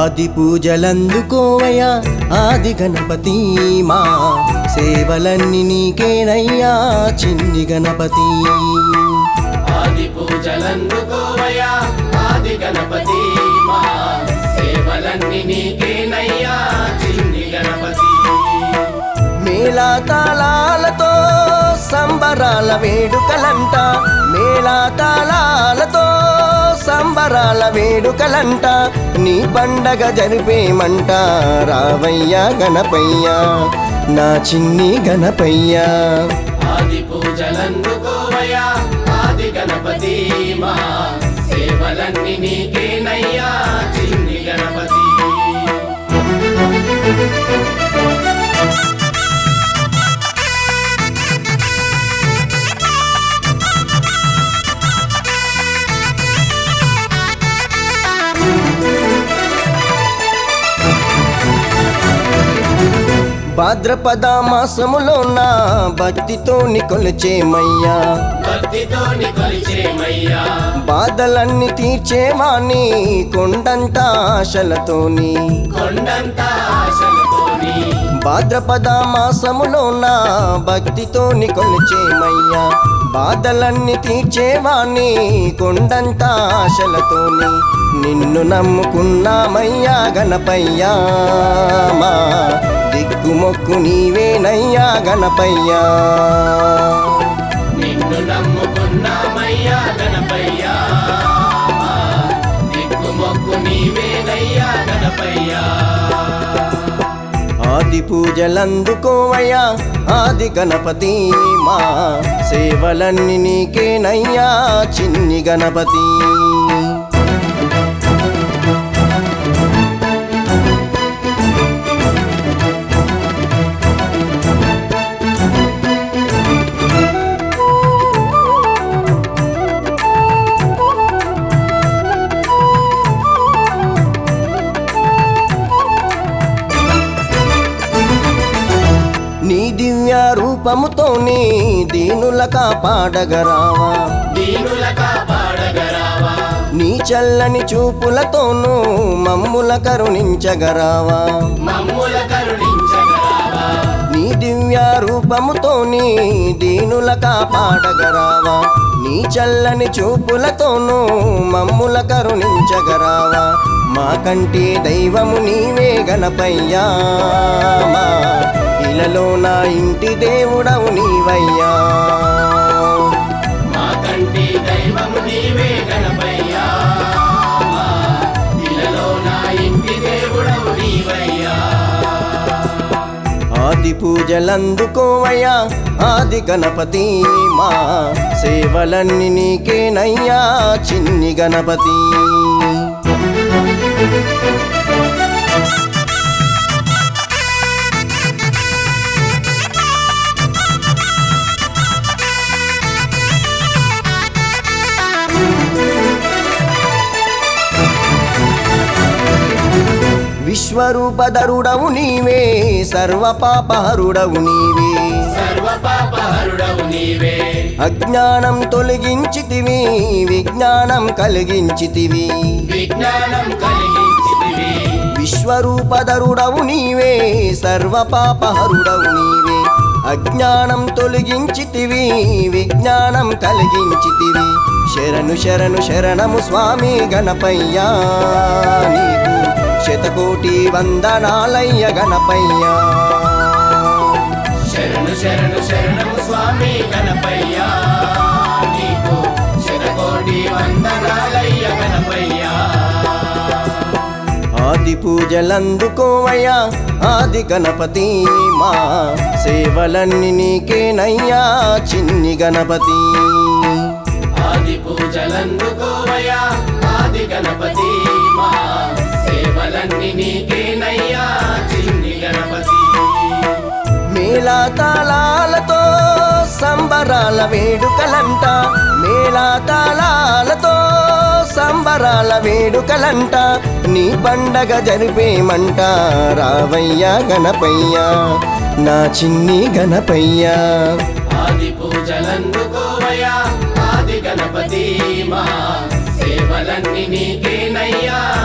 ఆది పూజలందుకోవయ్యా ఆది గణపతి మా సేవలన్నీ నీకేనయ్యా చిన్ని గణపతి ఆది పూజలందుకోవయా ఆది గణపతి మా సేవలన్నీ నీకేనయ్యా చిన్ని గణపతి మేళా తాళాలతో సంబరాల వేడుకలంట మేళా తాళాలతో సంబరాల వేడుకలంట నీ పండగ జరిపేమంట రావయ్య గణపయ్య నా చిన్ని గణపయ్య ఆది పూజలందుకోవయా ఆది గణపతి మా సేవలన్నీ నీకేనయ్యా చిన్ని గణపతి భాద్రపద మాసములో నా భక్తితోని కొలిచేమయ్యా భక్తితోని కొలిచేమయ్యా బాధలన్నీ తీర్చేవాణి కొండంత ఆశలతోని కొండంత ఆశలతోని భాద్రపద మాసములో నా భక్తితోని కొలిచేమయ్యా బాధలన్నీ తీర్చేవాణి కొండంత ఆశలతోని నిన్ను నమ్ముకున్నామయ్యా గణపయ్యా మా దిక్కుమొక్కు నీవేనయ్యా గణపయ్యా నిన్ను నమ్ముకున్నామయ్యా గణపయ్యా దిక్కుమొక్కు నీవేనయ్యా గణపయ్యా ఆది పూజలందుకోవయ్యా ఆది గణపతి మా సేవలన్నీ నీకేనయ్యా చిన్ని గణపతి నీ దివ్య రూపముతోని దీనుల కాపాడగరావా దీనుల కాపాడగరావా నీ చల్లని చూపులతోనూ మమ్ముల కరుణించగరావా మమ్ముల కరుణించగరావా నీ దివ్య రూపముతోని దీనుల కాపాడగరావా నీ చల్లని చూపులతోనూ మమ్ముల కరుణించగరావా మా కంటి దైవము నీవే గణపయ్యా మా ఇలలో నా ఇంటి దేవుడవు నీవయ్యా మా కంటి దైవము నీవే గణపయ్యా ఇలలో నా ఇంటి దేవుడవు నీవయ్యా ఆది పూజలందుకోవయ్యా ఆది గణపతి మా సేవలన్నీ నీకేనయ్యా చిన్ని గణపతి విశ్వరూపధరుడవు నీవే సర్వ పాపహరుడవు నీవే సర్వ పాపహరుడవు నీవే అజ్ఞానం తొలగించితివి విజ్ఞానం కలిగించితివి విజ్ఞానం కలిగించితివి విశ్వరూపధరుడవు నీవే సర్వ పాపహరుడవు నీవే అజ్ఞానం తొలగించితివి విజ్ఞానం కలిగించితివి శరణు శరణు శరణము స్వామి గణపయ్యా నీకు శతకోటి వందనాలయ్య గణపయ్యా శరణు శరణు శరణము స్వామి గణపయ్యా నీకు శతకోటి వందనాలయ్య గణపయ్యా ఆది పూజలందుకోవయ్యా ఆది గణపతి మా సేవలన్నీ నీకేనయ్యా చిన్ని గణపతి ఆది పూజలందుకోవయా ఆది గణపతి మా సేవలన్నీ నీకేనయ్యా చిన్ని గణపతి మేళా తాళాలతో సంబరాల వేడుకలంట మేళా తాళాలతో సంబరాల వేడుకలంట నీ పండగ జరిపేమంట రావయ్య గణపయ్య నా చిన్ని గణపయ్య ఆది పూజలందుకోవయా ఆది గణపతి మా సేవలన్నీ నీకేనయ్యా